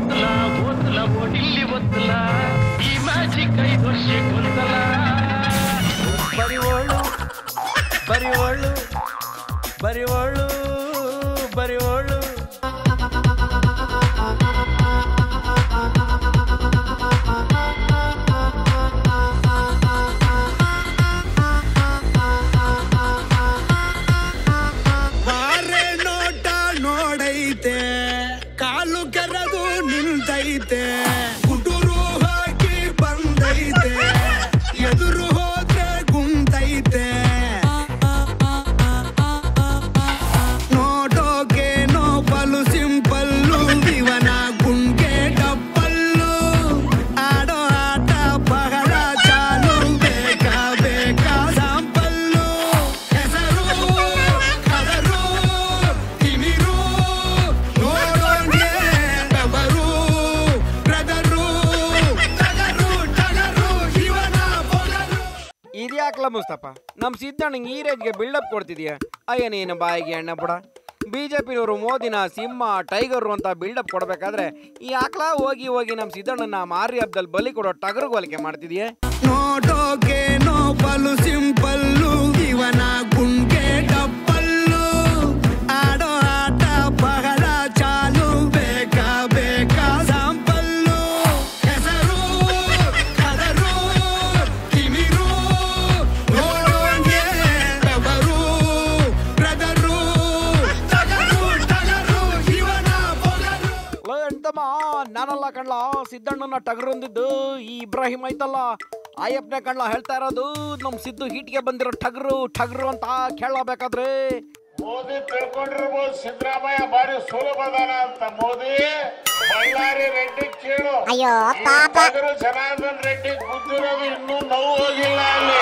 ಓದ್ಲ ಓದ್ಲ ಓಡಿಲ್ಲಿ ಓದ್ಲ ಈ ಮ್ಯಾಜಿಕ್ ಐದು ವರ್ಷಕ್ಕೊಂದಲ್ಲ ಬರಿವೋಳು ಬರಿವೋಳು ಬರಿವೋಳು ಬರಿವೋಳು ಬಾರೆ ನೋಟ ನೋಡೈತೆ ಕಾಲು ಕೆರೆದು ನಿಂತೈತೆ ಗುಡುರು ಹಾಕಿ ಬಂದೈತೆ ಎದುರು ಹೋದ್ರೆ ಗುಂತೈತೆ ನೋಡೋಕೇನೋ ಬಲು ಸಿಂಪಲ್ಲು ಇವನ ಗುಂಗೆ ಡಪ್ಪಲ್ಲು ಆಡೋ ಆಟ ಬಹಳ ಚಾಲು ಬೇಕಾ ಬೇಕಾ ಸಾಂಪಲ್ಲು ಹೆಸರು ಕದರು ತಿಮಿರು ನೋಡೋಂಗೆ ಬೆವರು ಬ್ರದರು ಟಗರು ಟಗರು ಇವನ ಬೊಗರು ಇದ್ಯಾಕ್ಲ ಮುಸ್ತಪ್ಪ ನಮ್ ಸಿದ್ದಣ್ಣಂಗೆ ಈ ರೇಜ್ಗೆ ಬಿಲ್ಡಪ್ ಕೊಡ್ತಿದ್ಯಾ ಅಯ್ಯ ನೀನು ಬಾಯಿಗೆ ಎಣ್ಣೆ ಬಿಡ ಬಿಜೆಪಿನವರು ಮೋದಿನ ಸಿಂಹ ಟೈಗರು ಅಂತ ಬಿಲ್ಡಪ್ ಕೊಡ್ಬೇಕಾದ್ರೆ ಈ ಆಕ್ಲ ಹೋಗಿ ಹೋಗಿ ನಮ್ ಸಿದ್ದಣ್ಣನ ಮಾರಿ ಹಬ್ಬದಲ್ಲಿ ಬಲಿ ಕೊಡೋ ಟಗರು ಹೋಲಿಕೆ ಮಾಡ್ತಿದ್ಯೆ ನೋಡೋಕೇನೋ ಬಲು ಸಿಂಪಲ್ಲು ಇವನ ಗುಂಗೆ ಡಪ್ಪಲ್ಲು ಆಡೋ ಆಟ ಬಹಳ ಚಾಲು ಬೇಕಾ ಬೇಕಾ ಸಾಂಪಲ್ಲು ಹೆಸರು ಕದರು ತಿಮಿರು ನೋಡೋಂಗೆ ಬೆವರು ಬ್ರದರು ಟಗರು ಟಗರು ಇವನ ಬೊಗರು ಲೋ ಎಂತಮ್ಮ ನಾನಲ್ಲ ಕಣ್ಲ ಸಿದ್ದಣ್ಣನ ಟಗರೊಂದಿದ್ದು ಈ ಇಬ್ರಾಹಿಂ ಐತಲ್ಲ ಆಯಪ್ಪನೆ ಕಣ್ಲ ಹೇಳ್ತಾ ಇರೋದು ನಮ್ ಸಿದ್ದು ಹೀಟ್ಗೆ ಬಂದಿರೋ ಟಗರು ಟಗರು ಅಂತ ಕೇಳಬೇಕಾದ್ರೆ ಮೋದಿ ತಿಳ್ಕೊಂಡಿರ್ಬೋದು ಸಿದ್ದರಾಮಯ್ಯ ಬಾರಿ ಸುಲಭದಾನ ಅಂತ ಮೋದಿ ಬಳ್ಳಾರಿ ರೆಡ್ಡಿ ಕೇಳು ಅಯ್ಯೋ ಈ ಪಾಪ ಟಗರು ಜನಾರ್ದನ್ ರೆಡ್ಡಿ ಗುದ್ದಿರೋದು ಇನ್ನೂ ನೋವು ಹೋಗಿಲ್ಲ ಅಲ್ಲಿ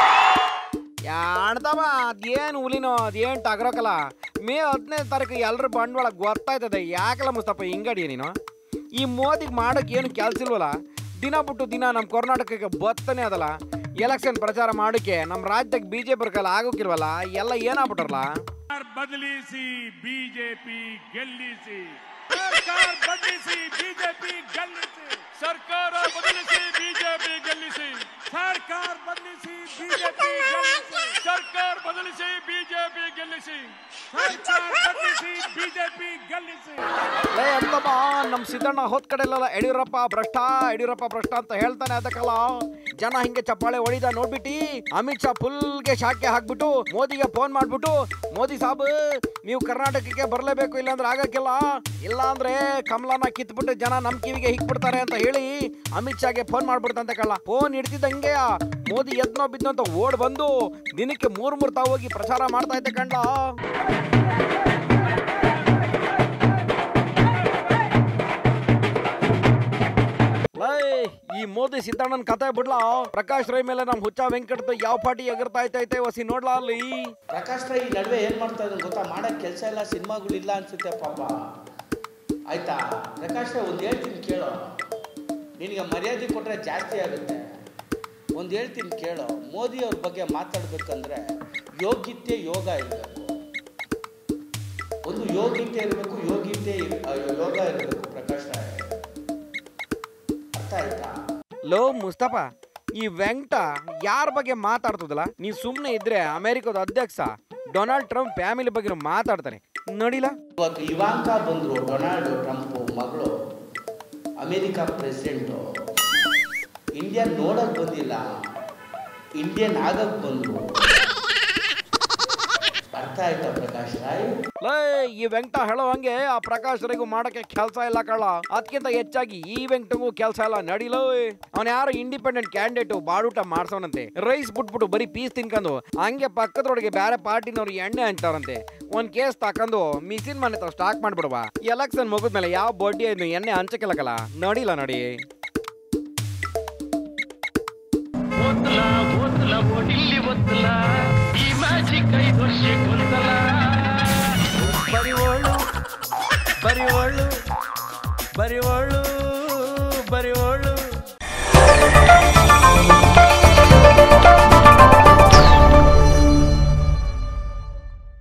ಯಾಣ್ದವ ಅದೇನು ಹುಲಿನೋ ಅದೇನು ಟಗರೋಕಲ್ಲ ಮೇ ಹದಿನೈದು ತಾರೀಕು ಎಲ್ಲರ ಬಂಡವಾಳ ಗೊತ್ತಾಯ್ತದೆ ಯಾಕಲ್ಲ ಮುಸ್ತಪ್ಪ ಹಿಂಗಡಿ ನೀನು ಈ ಮೋದಿಗೆ ಮಾಡೋಕೆ ಏನು ಕೆಲ್ಸ ಇಲ್ವಲ್ಲ ದಿನ ಬಿಟ್ಟು ದಿನ ನಮ್ಮ ಕರ್ನಾಟಕಕ್ಕೆ ಬತ್ತನೇ ಅದಲ್ಲ ಎಲೆಕ್ಷನ್ ಪ್ರಚಾರ ಮಾಡೋಕೆ ನಮ್ಮ ರಾಜ್ಯದಾಗ ಬಿ ಜೆ ಪಿ ಆಗೋಕಿಲ್ವಲ್ಲ ಎಲ್ಲ ಏನಾಗ್ಬಿಟ್ರಲ್ಲ ಬದಲಿಸಿ ಬಿಜೆಪಿ ಗೆಲ್ಲಿಸಿ ಸರ್ಕಾರ ಬದಲಿಸಿ ಬಿಜೆಪಿ ಗೆಲ್ಲಿಸಿ ಸರ್ಕಾರ ಬದಲಿಸಿ ಬಿಜೆಪಿ ಗೆಲ್ಲಿಸಿ ಸರ್ಕಾರ ಬದಲಿಸಿ ಬಿಜೆಪಿ ಗೆಲ್ಲಿಸಿ ಸರ್ಕಾರ ಬದಲಿಸಿ ಬಿಜೆಪಿ ಗೆಲ್ಲಿಸಿ ಸರ್ಕಾರ ಬದಲಿಸಿ ಬಿಜೆಪಿ ಗೆಲ್ಲಿಸಿ ಲೇ ಅಂತಮ್ಮ ನಮ್ಮ ಸಿದ್ದಣ್ಣ ಹೋದ್ ಕಡೆ ಎಲ್ಲ ಯಡಿಯೂರಪ್ಪ ಭ್ರಷ್ಟ ಯಡಿಯೂರಪ್ಪ ಭ್ರಷ್ಟ ಅಂತ ಹೇಳ್ತಾನೆ ಅದಕ್ಕಲ್ಲ ಜನ ಹಿಂಗೆ ಚಪ್ಪಾಳೆ ಹೊಡಿದ ನೋಡ್ಬಿಟ್ಟು ಅಮಿತ್ ಶಾ ಫುಲ್ಗೆ ಶಾಕೆ ಹಾಕ್ಬಿಟ್ಟು ಮೋದಿಗೆ ಫೋನ್ ಮಾಡ್ಬಿಟ್ಟು ಮೋದಿ ಸಾಬ್ ನೀವು ಕರ್ನಾಟಕಕ್ಕೆ ಬರಲೇಬೇಕು ಇಲ್ಲಾಂದ್ರೆ ಆಗಕ್ಕಿಲ್ಲ ಇಲ್ಲ ಅಂದ್ರೆ ಕಮಲನ ಕಿತ್ಬಿಟ್ಟು ಜನ ನಮ್ ಕಿವಿಗೆ ಹಿಕ್ಬಿಡ್ತಾರೆ ಅಂತ ಹೇಳಿ ಅಮಿತ್ ಶಾಗೆ ಫೋನ್ ಮಾಡ್ಬಿಡ್ತಂತೆ ಕಳ್ಳ ಫೋನ್ ಹಿಡ್ತಿದ್ದಂಗೆ ಮೋದಿ ಎದ್ನೋ ಬಿದ್ನೋ ಅಂತ ಓಡ್ ಬಂದು ದಿನಕ್ಕೆ ಮೂರ್ ಮೂರ್ ತಾವ್ ಹೋಗಿ ಪ್ರಚಾರ ಮಾಡ್ತಾ ಇದ್ದೆ ಕಣ್ಣ ಲೈ, ಈ ಮೋದಿ ಸಿದ್ದಣ್ಣನ ಕತೆ ಬಿಡ್ಲಾ ಪ್ರಕಾಶ್ ರೈ ಮೇಲೆ ನಮ್ ಹುಚ್ಚ ವೆಂಕಟದ ಯಾವ ಪಾರ್ಟಿ ಎಗರ್ತಾ ಐತೈತೆ ವಸಿ ನೋಡ್ಲಾ ಅಲ್ಲಿ ಪ್ರಕಾಶ್ ರೈ ಈ ನಡುವೆ ಏನು ಮಾಡ್ತಾ ಇದ್ದಾನೆ ಗೊತ್ತಾ ಮಾಡೋಕ್ಕೆ ಕೆಲಸ ಇಲ್ಲ ಸಿನಿಮಾಗಳಿಲ್ಲ ಅನ್ಸುತ್ತೆ ಪಾಪ ಆಯ್ತಾ ಪ್ರಕಾಶ್ ರೈ ಒಂದು ಹೇಳ್ತೀನಿ ಕೇಳೋ ನಿನಗೆ ಮರ್ಯಾದೆ ಕೊಟ್ಟರೆ ಜಾಸ್ತಿ ಆಗುತ್ತೆ ಒಂದು ಹೇಳ್ತೀನಿ ಕೇಳೋ ಮೋದಿ ಅವ್ರ ಬಗ್ಗೆ ಮಾತಾಡ್ಬೇಕಂದ್ರೆ ಯೋಗ್ಯತೆ ಯೋಗ ಇರಬೇಕು ಒಂದು ಯೋಗ್ಯತೆ ಇರಬೇಕು ಯೋಗ್ಯತೆ ಇರ್- ಆ, ಯೋಗ ಇರಬೇಕು ಪ್ರಕಾಶ್ ರೈ ಅರ್ಥ ಆಯ್ತಾ ಲೋ ಮುಸ್ತಫ ಈ ವೆಂಕಟ ಯಾರ ಬಗ್ಗೆ ಮಾತಾಡ್ತದಲ್ಲ ನೀ ಸುಮ್ಮನೆ ಇದ್ರೆ ಅಮೆರಿಕದ ಅಧ್ಯಕ್ಷ ಡೊನಾಲ್ಡ್ ಟ್ರಂಪ್ ಫ್ಯಾಮಿಲಿ ಬಗ್ಗೆ ಮಾತಾಡ್ತಾನೆ ನೋಡಿಲ್ಲ ಇವತ್ತು ಇವಾಂಕ ಬಂದರು ಡೊನಾಲ್ಡ್ ಟ್ರಂಪ್ ಮಗಳು ಅಮೇರಿಕಾ ಪ್ರೆಸಿಡೆಂಟು ಇಂಡಿಯಾ ನೋಡಕ್ ಬಂದಿಲ್ಲ ಇಂಡಿಯನ್ ಆಗಕ್ ಬಂದ್ರು ಅರ್ಥ ಆಯ್ತಾ ಪ್ರಕಾಶ್ ರಾಯ್ ಲೇ ಈ ವೆಂಕಟ ಹೇಳೋ ಹಂಗೆ ಆ ಪ್ರಕಾಶ್ ರೈಗೂ ಮಾಡಕ್ಕೆ ಕೆಲಸ ಇಲ್ಲ ಕಳ್ಳ ಅದಕ್ಕಿಂತ ಹೆಚ್ಚಾಗಿ ಈ ವೆಂಕಟಗೂ ಕೆಲಸ ಇಲ್ಲ ನಡಿಲೋ ಅವನ್ ಯಾರು ಇಂಡಿಪೆಂಡೆಂಟ್ ಕ್ಯಾಂಡಿಡೇಟ್ ಬಾಡೂಟ ಮಾಡ್ಸೋನಂತೆ ರೈಸ್ ಬಿಟ್ಬಿಟ್ಟು ಬರೀ ಪೀಸ್ ತಿನ್ಕೊಂಡು ಹಂಗೆ ಪಕ್ಕದೊಳಗೆ ಬೇರೆ ಪಾರ್ಟಿನವ್ರು ಎಣ್ಣೆ ಹಂಚ್ತಾರಂತೆ ಒಂದ್ ಕೇಸ್ ತಕೊಂಡು ಮಿಸಿನ್ ಮನೆ ತಾವ್ ಸ್ಟಾಕ್ ಮಾಡ್ಬಿಡುವ ಎಲೆಕ್ಷನ್ ಮುಗಿದ್ಮೇಲೆ ಯಾವ ಬಡ್ಡಿ ಇನ್ನು ಎಣ್ಣೆ ಹಂಚಕ್ಕಿಲ್ಲಕಲ್ಲ ನಡಿಲ್ಲ ನಡಿ ಓದ್ಲ ಓದ್ಲ ಓಡಿಲ್ಲಿ ಓದ್ಲ ಈ ಮ್ಯಾಜಿಕ್ ಐದು ವರ್ಷಕ್ಕೊಂದಲ್ಲ ಬರಿವೋಳು ಬರಿವೋಳು ಬರಿವೋಳು